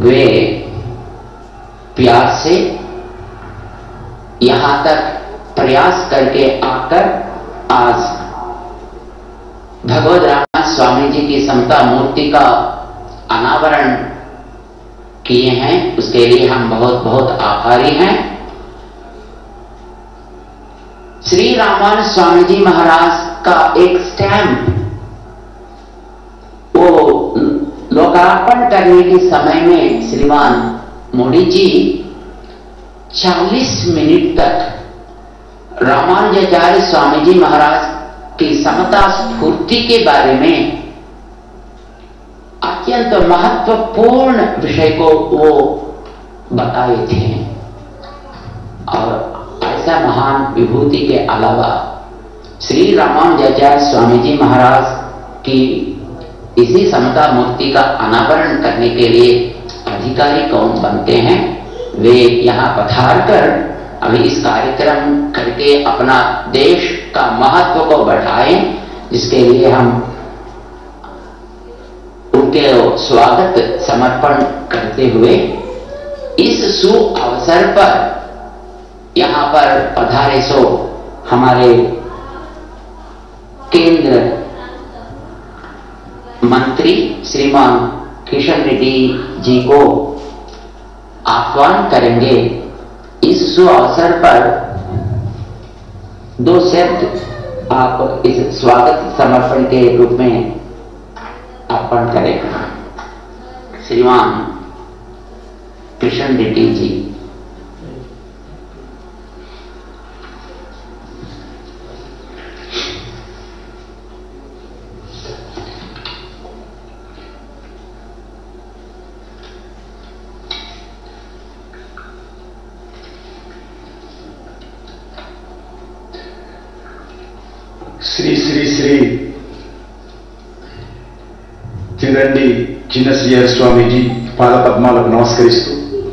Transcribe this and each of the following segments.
वे प्यार से यहाँ तक प्रयास करके आकर आज भगवत राम स्वामी जी की समता मूर्ति का अनावरण किए हैं उसके लिए हम बहुत बहुत आभारी हैं श्री रामान स्वामी जी महाराज का एक स्टैम्प वो लोकार्पण करने के समय में श्रीमान मोदी जी 40 मिनट तक रामानुजाचार्य स्वामी जी महाराज की समता स्फूर्ति के बारे में अत्यंत महत्वपूर्ण विषय को वो बताए थे और ऐसा महान विभूति के अलावा श्री रामानुजाचार्य स्वामी जी महाराज की इसी समता मूर्ति का अनावरण करने के लिए अधिकारी कौन बनते हैं वे यहाँ पधार कर अभी इस कार्यक्रम करके अपना देश का महत्व को बढ़ाएं जिसके लिए हम उनके स्वागत समर्पण करते हुए इस सु अवसर पर यहाँ पर पधारे सो हमारे केंद्र मंत्री श्रीमान किशन रेड्डी जी को आह्वान करेंगे इस शु अवसर पर दो शब्द आप इस स्वागत समर्पण के रूप में अर्पण करें श्रीमान किशन रेड्डी जी శ్రీ శ్రీ శ్రీ తిరండి చిన్నశ్రీయ స్వామీజీ పాద పద్మాలకు నమస్కరిస్తూ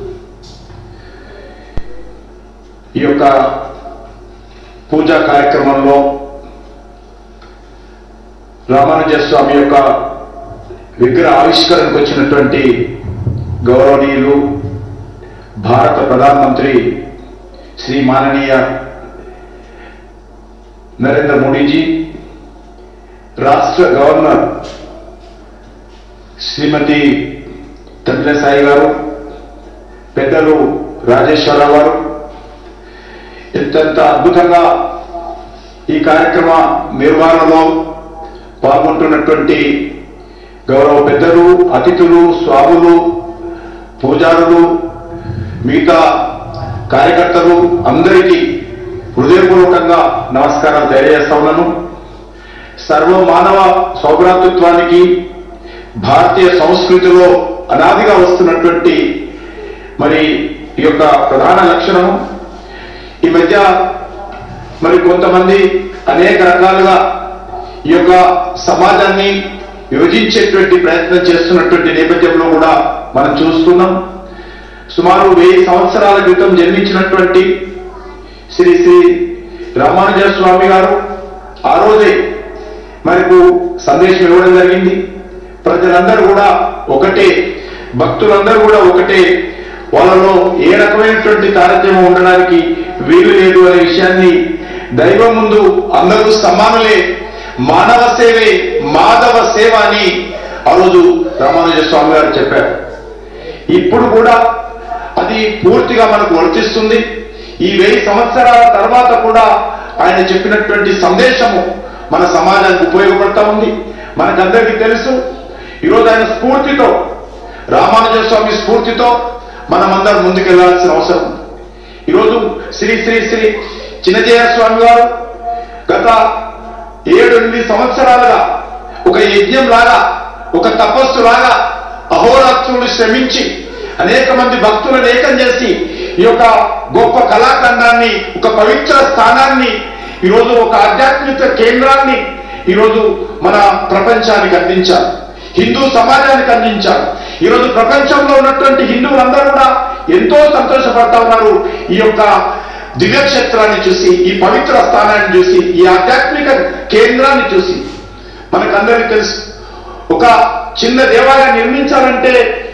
ఈ యొక్క పూజా కార్యక్రమంలో రామానుజ స్వామి యొక్క విగ్రహ ఆవిష్కరణకు వచ్చినటువంటి గౌరవనీయులు భారత ప్రధానమంత్రి శ్రీ మాననీయ నరేంద్ర మోడీజీ రాష్ట్ర గవర్నర్ శ్రీమతి తమిళసాయి గారు పెద్దలు రాజేశ్వరరావు గారు ఎంతెంత అద్భుతంగా ఈ కార్యక్రమ నిర్వహణలో పాల్గొంటున్నటువంటి గౌరవ పెద్దలు అతిథులు స్వాములు పూజారులు మిగతా కార్యకర్తలు అందరికీ హృదయపూర్వకంగా నమస్కారాలు తెలియజేస్తా ఉన్నాను సర్వ మానవ సౌభ్రాతృత్వానికి భారతీయ సంస్కృతిలో అనాదిగా వస్తున్నటువంటి మరి ఈ యొక్క ప్రధాన లక్షణం ఈ మధ్య మరి కొంతమంది అనేక రకాలుగా ఈ యొక్క సమాజాన్ని విభజించేటువంటి ప్రయత్నం చేస్తున్నటువంటి నేపథ్యంలో కూడా మనం చూస్తున్నాం సుమారు వెయ్యి సంవత్సరాల క్రితం జన్మించినటువంటి శ్రీ శ్రీ రామానుజ స్వామి గారు ఆ రోజే మనకు సందేశం ఇవ్వడం జరిగింది ప్రజలందరూ కూడా ఒకటే భక్తులందరూ కూడా ఒకటే వాళ్ళలో ఏ రకమైనటువంటి తారతమ్యం ఉండడానికి వీలు లేదు అనే విషయాన్ని దైవం ముందు అందరూ సమానులే మానవ సేవే మాధవ సేవ అని ఆ రోజు రామానుజ స్వామి గారు చెప్పారు ఇప్పుడు కూడా అది పూర్తిగా మనకు వర్తిస్తుంది ఈ వెయ్యి సంవత్సరాల తర్వాత కూడా ఆయన చెప్పినటువంటి సందేశము మన సమాజానికి ఉపయోగపడతా ఉంది మనకందరికీ తెలుసు ఈరోజు ఆయన స్ఫూర్తితో రామానుజ స్వామి స్ఫూర్తితో మనమందరం ముందుకెళ్లాల్సిన అవసరం ఉంది ఈరోజు శ్రీ శ్రీ శ్రీ చిన్నజయ స్వామి గారు గత ఏడు ఎనిమిది సంవత్సరాలుగా ఒక యజ్ఞం లాగా ఒక తపస్సు లాగా అహోరాత్రులు శ్రమించి అనేక మంది భక్తులను ఏకం చేసి ఈ యొక్క గొప్ప కళాఖండాన్ని ఒక పవిత్ర స్థానాన్ని ఈరోజు ఒక ఆధ్యాత్మిక కేంద్రాన్ని ఈరోజు మన ప్రపంచానికి అందించారు హిందూ సమాజానికి అందించారు ఈరోజు ప్రపంచంలో ఉన్నటువంటి హిందువులందరూ కూడా ఎంతో సంతోషపడతా ఉన్నారు ఈ యొక్క దివ్యక్షేత్రాన్ని చూసి ఈ పవిత్ర స్థానాన్ని చూసి ఈ ఆధ్యాత్మిక కేంద్రాన్ని చూసి మనకందరికీ తెలుసు ఒక చిన్న దేవాలయం నిర్మించాలంటే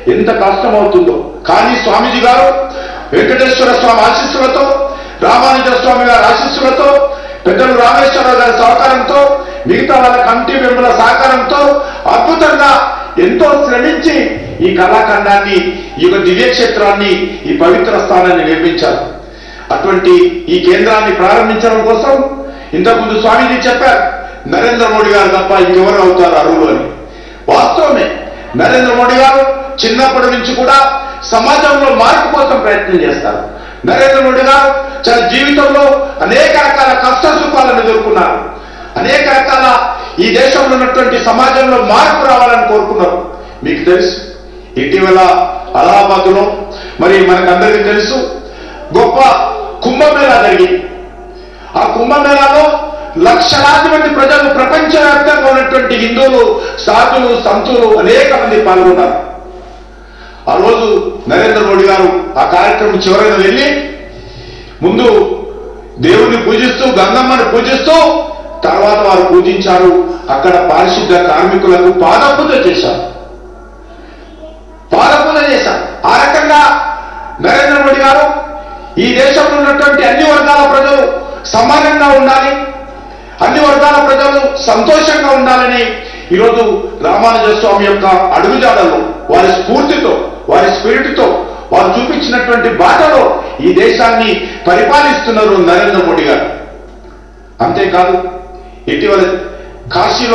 ఎంత కష్టం అవుతుందో కానీ స్వామీజీ గారు వెంకటేశ్వర స్వామి ఆశీస్సులతో రామానుజ స్వామి గారి ఆశీస్సులతో పెద్దలు రామేశ్వరరావు గారి సహకారంతో మిగతా వాళ్ళ కమిటీ మెంబర్ల సహకారంతో అద్భుతంగా ఎంతో శ్రమించి ఈ కళాఖండాన్ని ఈ యొక్క దివ్యక్షేత్రాన్ని ఈ పవిత్ర స్థానాన్ని నిర్మించారు అటువంటి ఈ కేంద్రాన్ని ప్రారంభించడం కోసం ఇంతకుముందు స్వామీజీ చెప్పారు నరేంద్ర మోడీ గారు తప్ప ఇంకెవరు అవుతారు అరువులు అని వాస్తవమే నరేంద్ర మోడీ గారు చిన్నప్పటి నుంచి కూడా సమాజంలో మార్పు కోసం ప్రయత్నం చేస్తారు నరేంద్ర మోడీ గారు తన జీవితంలో అనేక రకాల కష్ట సుఖాలను ఎదుర్కొన్నారు అనేక రకాల ఈ దేశంలో ఉన్నటువంటి సమాజంలో మార్పు రావాలని కోరుకున్నారు మీకు తెలుసు ఇటీవల అలహాబాద్లో మరి మనకందరికీ తెలుసు గొప్ప కుంభమేళా జరిగింది ఆ కుంభమేళాలో లక్షలాది మంది ప్రజలు ప్రపంచవ్యాప్తంగా ఉన్నటువంటి హిందువులు సాధులు సంతులు అనేక మంది పాల్గొన్నారు ఆ రోజు నరేంద్ర మోడీ గారు ఆ కార్యక్రమం చివరన వెళ్ళి ముందు దేవుణ్ణి పూజిస్తూ గంగమ్మని పూజిస్తూ తర్వాత వారు పూజించారు అక్కడ పారిశుద్ధ కార్మికులకు పాదపూజ చేశారు పాదపూజ చేశారు ఆ రకంగా నరేంద్ర మోడీ గారు ఈ దేశంలో ఉన్నటువంటి అన్ని వర్గాల ప్రజలు సమానంగా ఉండాలి అన్ని వర్గాల ప్రజలు సంతోషంగా ఉండాలని ఈరోజు రామానుజ స్వామి యొక్క అడుగుజాడలో వారి స్ఫూర్తితో వారి స్పిరిట్తో వారు చూపించినటువంటి బాటలో ఈ దేశాన్ని పరిపాలిస్తున్నారు నరేంద్ర మోడీ గారు అంతేకాదు ఇటీవల కాశీలో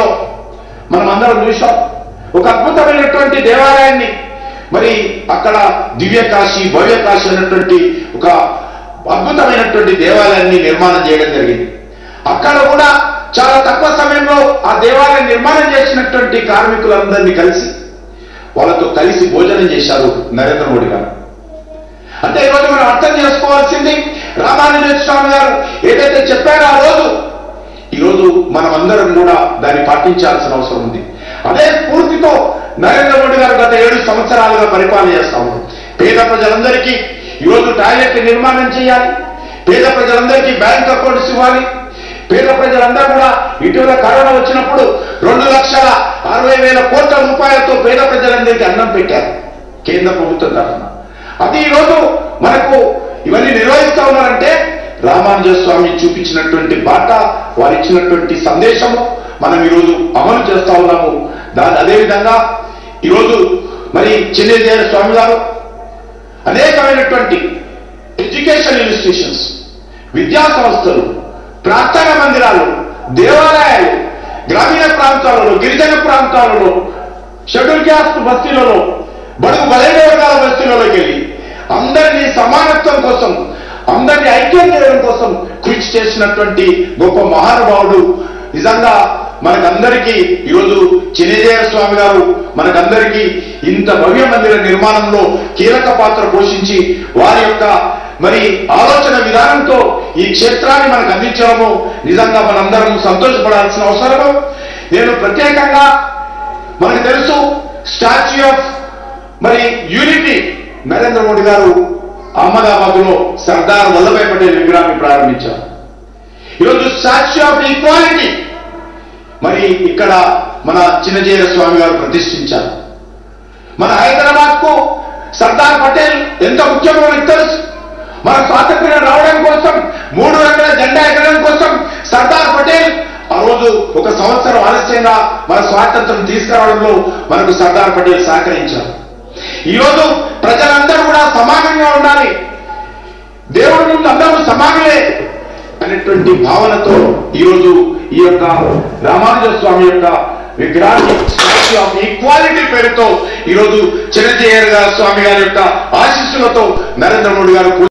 మనం అందరం చూసాం ఒక అద్భుతమైనటువంటి దేవాలయాన్ని మరి అక్కడ దివ్య కాశీ భవ్య కాశీ అన్నటువంటి ఒక అద్భుతమైనటువంటి దేవాలయాన్ని నిర్మాణం చేయడం జరిగింది అక్కడ కూడా చాలా తక్కువ సమయంలో ఆ దేవాలయం నిర్మాణం చేసినటువంటి కార్మికులందరినీ కలిసి వాళ్ళతో కలిసి భోజనం చేశారు నరేంద్ర మోడీ గారు అంటే ఈరోజు మనం అర్థం చేసుకోవాల్సింది రామానుజ స్వామి గారు ఏదైతే చెప్పారో ఆ రోజు ఈరోజు మనం అందరం కూడా దాన్ని పాటించాల్సిన అవసరం ఉంది అదే స్ఫూర్తితో నరేంద్ర మోడీ గారు గత ఏడు సంవత్సరాలుగా పరిపాలన చేస్తా ఉన్నారు పేద ప్రజలందరికీ ఈరోజు టాయిలెట్ నిర్మాణం చేయాలి పేద ప్రజలందరికీ బ్యాంక్ అకౌంట్స్ ఇవ్వాలి పేద ప్రజలందరూ కూడా ఇటీవల కరోనా వచ్చినప్పుడు రెండు లక్షల అరవై వేల కోట్ల రూపాయలతో పేద ప్రజలందరికీ అన్నం పెట్టారు కేంద్ర ప్రభుత్వం తరఫున అది ఈరోజు మనకు ఇవన్నీ నిర్వహిస్తా ఉన్నారంటే రామానుజ స్వామి చూపించినటువంటి బాట వారు ఇచ్చినటువంటి సందేశము మనం ఈరోజు అమలు చేస్తా ఉన్నాము దాని అదేవిధంగా ఈరోజు మరి చిన్నజయ స్వామి గారు అనేకమైనటువంటి ఎడ్యుకేషన్ ఇన్స్టిట్యూషన్స్ విద్యా సంస్థలు ప్రార్థనా మందిరాలు దేవాలయాలు గ్రామీణ ప్రాంతాలలో గిరిజన ప్రాంతాలలో షెడ్యూల్ క్యాస్ట్ బస్తీలలో బడుగు బలైన వర్గాల బస్తీలలోకి వెళ్ళి అందరినీ సమానత్వం కోసం అందరినీ ఐక్యం చేయడం కోసం కృషి చేసినటువంటి గొప్ప మహానుభావుడు నిజంగా మనకందరికీ ఈరోజు చిన్నజయ స్వామి గారు మనకందరికీ ఇంత భవ్య మందిర నిర్మాణంలో కీలక పాత్ర పోషించి వారి యొక్క మరి ఆలోచన విధానంతో ఈ క్షేత్రాన్ని మనకు అందించడము నిజంగా మనందరం సంతోషపడాల్సిన అవసరము నేను ప్రత్యేకంగా మనకు తెలుసు స్టాచ్యూ ఆఫ్ మరి యూనిటీ నరేంద్ర మోడీ గారు అహ్మదాబాద్ లో సర్దార్ వల్లభాయ్ పటేల్ విగ్రహాన్ని ప్రారంభించారు ఈరోజు స్టాచ్యూ ఆఫ్ ఈక్వాలిటీ మరి ఇక్కడ మన చిన్నజీర స్వామి గారు ప్రతిష్ఠించారు మన హైదరాబాద్ కు సర్దార్ పటేల్ ఎంత ముఖ్యమో మనకు తెలుసు మన స్వాతంత్ర్యం రావడం కోసం మూడు రంగుల జెండా ఎగరడం కోసం సర్దార్ పటేల్ ఆ రోజు ఒక సంవత్సరం ఆలస్యంగా మన స్వాతంత్రం తీసుకురావడంలో మనకు సర్దార్ పటేల్ సహకరించారు ఈరోజు ప్రజలందరూ కూడా సమానంగా ఉండాలి దేవుడి ముందు అందరూ సమానమే అనేటువంటి భావనతో ఈరోజు ఈ యొక్క రామానుజ స్వామి యొక్క విగ్రహాన్ని స్టాచ్యూ ఆఫ్ ఈక్వాలిటీ పేరుతో ఈరోజు చిరంజీవి గారి స్వామి గారి యొక్క ఆశీస్సులతో నరేంద్ర మోడీ గారు